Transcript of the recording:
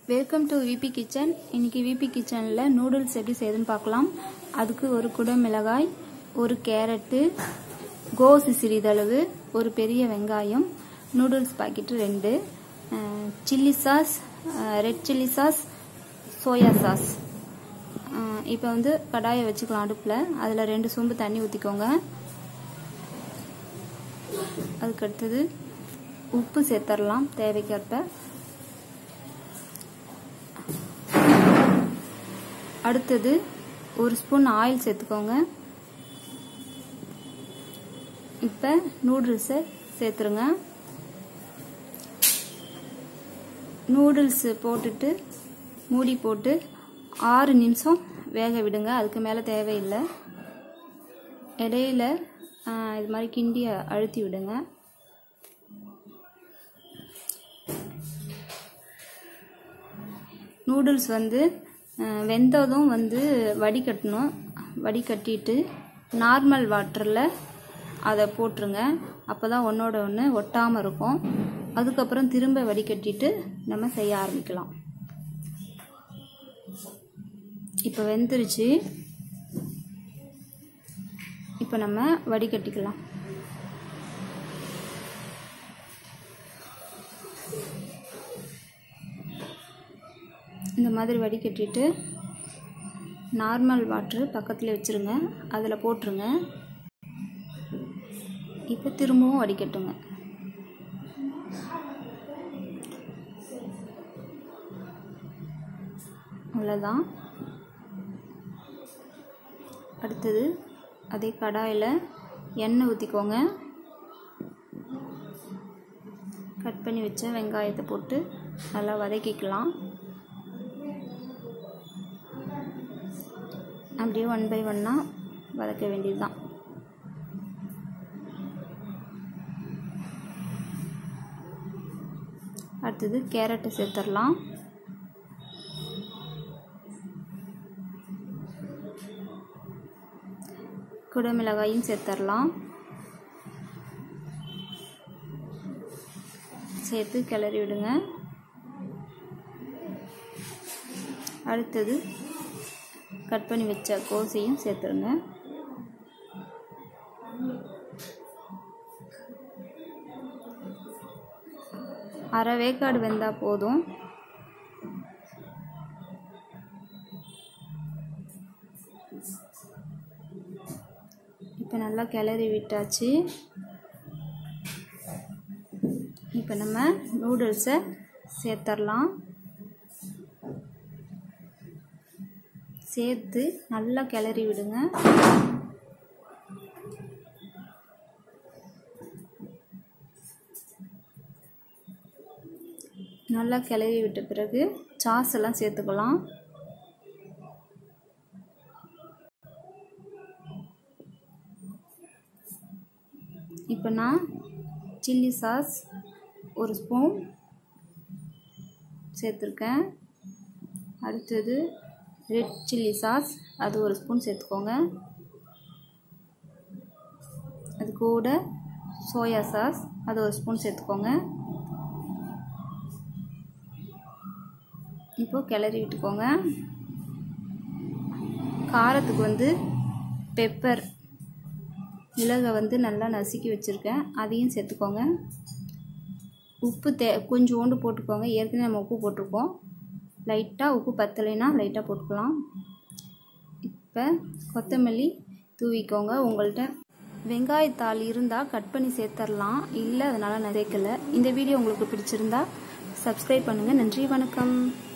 welcome to V P kitchen இன்னைக்கு V P கிச்சனில் noodles எப்படி செய்யுதுன்னு பார்க்கலாம் அதுக்கு ஒரு குடை மிளகாய் ஒரு கேரட்டு கோசு சிறிதளவு ஒரு பெரிய வெங்காயம் நூடுல்ஸ் பாக்கெட்டு ரெண்டு chilli sauce red chilli sauce soya sauce இப்போ வந்து கடாயை வச்சுக்கலாம் அடுப்பில் அதில் ரெண்டு சொம்பு தண்ணி ஊற்றிக்கோங்க அதுக்கு அடுத்தது உப்பு சேர்த்துடலாம் தேவைக்கேற்ப அடுத்தது ஒரு ஸ்பூன் ஆயில் சேர்த்துக்கோங்க இப்போ நூடுல்ஸை சேர்த்துருங்க நூடுல்ஸ் போட்டுட்டு மூடி போட்டு ஆறு நிமிஷம் வேக விடுங்க அதுக்கு மேலே தேவையில்லை இடையில இது மாதிரி கிண்டி அழுத்தி விடுங்க நூடுல்ஸ் வந்து வெந்ததும் வந்து வடிகட்டணும் வடிகட்டிட்டு நார்மல் வாட்டரில் அதை போட்டுருங்க அப்போ தான் ஒன்றோட ஒன்று ஒட்டாமல் இருக்கும் அதுக்கப்புறம் திரும்ப வடிகட்டிட்டு நம்ம செய்ய ஆரம்பிக்கலாம் இப்போ வெந்துருச்சு இப்போ நம்ம வடிகட்டிக்கலாம் இந்த மாதிரி வடிகட்டிட்டு நார்மல் வாட்ரு பக்கத்தில் வச்சுருங்க அதில் போட்டுருங்க இப்போ திரும்பவும் வடிகட்டுங்க அவ்வளோதான் அடுத்தது அதே கடாயில் எண்ணெய் ஊற்றிக்கோங்க கட் பண்ணி வச்ச வெங்காயத்தை போட்டு நல்லா வதக்கிக்கலாம் அப்படியே ஒன் பை ஒன்னாக வதக்க வேண்டியது தான் அடுத்தது கேரட்டை சேர்த்துடலாம் குடமிளகாயும் சேர்த்துடலாம் சேர்த்து கிளறி விடுங்க அடுத்தது கட் பண்ணி வச்ச கோசையும் சேர்த்துருங்க அரை வேக்காடு வெந்தால் போதும் இப்போ நல்லா கிளறி விட்டாச்சு இப்போ நம்ம நூடுல்ஸை சேர்த்துடலாம் சேர்த்து நல்லா கிளறி விடுங்க நல்லா கிளறி விட்ட பிறகு சாஸ் எல்லாம் சேர்த்துக்கலாம் இப்போ நான் சில்லி சாஸ் ஒரு ஸ்பூன் சேர்த்துருக்கேன் அடுத்தது ரெட் சில்லி சாஸ் அது ஒரு ஸ்பூன் சேர்த்துக்கோங்க அது கூட சோயா சாஸ் அது ஒரு ஸ்பூன் சேர்த்துக்கோங்க இப்போது கிளறி விட்டுக்கோங்க காரத்துக்கு வந்து பெப்பர் மிளகை வந்து நல்லா நசுக்கி வச்சுருக்கேன் அதையும் சேர்த்துக்கோங்க உப்பு தே கொஞ்சோண்டு போட்டுக்கோங்க ஏற்கனவே நம்ம உப்பு போட்டிருக்கோம் லைட்டாக உப்பு பத்தலைன்னா லைட்டாக போட்டுக்கலாம் இப்போ கொத்தமல்லி தூவிக்கோங்க உங்கள்கிட்ட வெங்காயத்தாள் இருந்தால் கட் பண்ணி சேர்த்துடலாம் இல்லை அதனால் நான் சேர்க்கலை இந்த வீடியோ உங்களுக்கு பிடிச்சிருந்தா சப்ஸ்கிரைப் பண்ணுங்கள் நன்றி வணக்கம்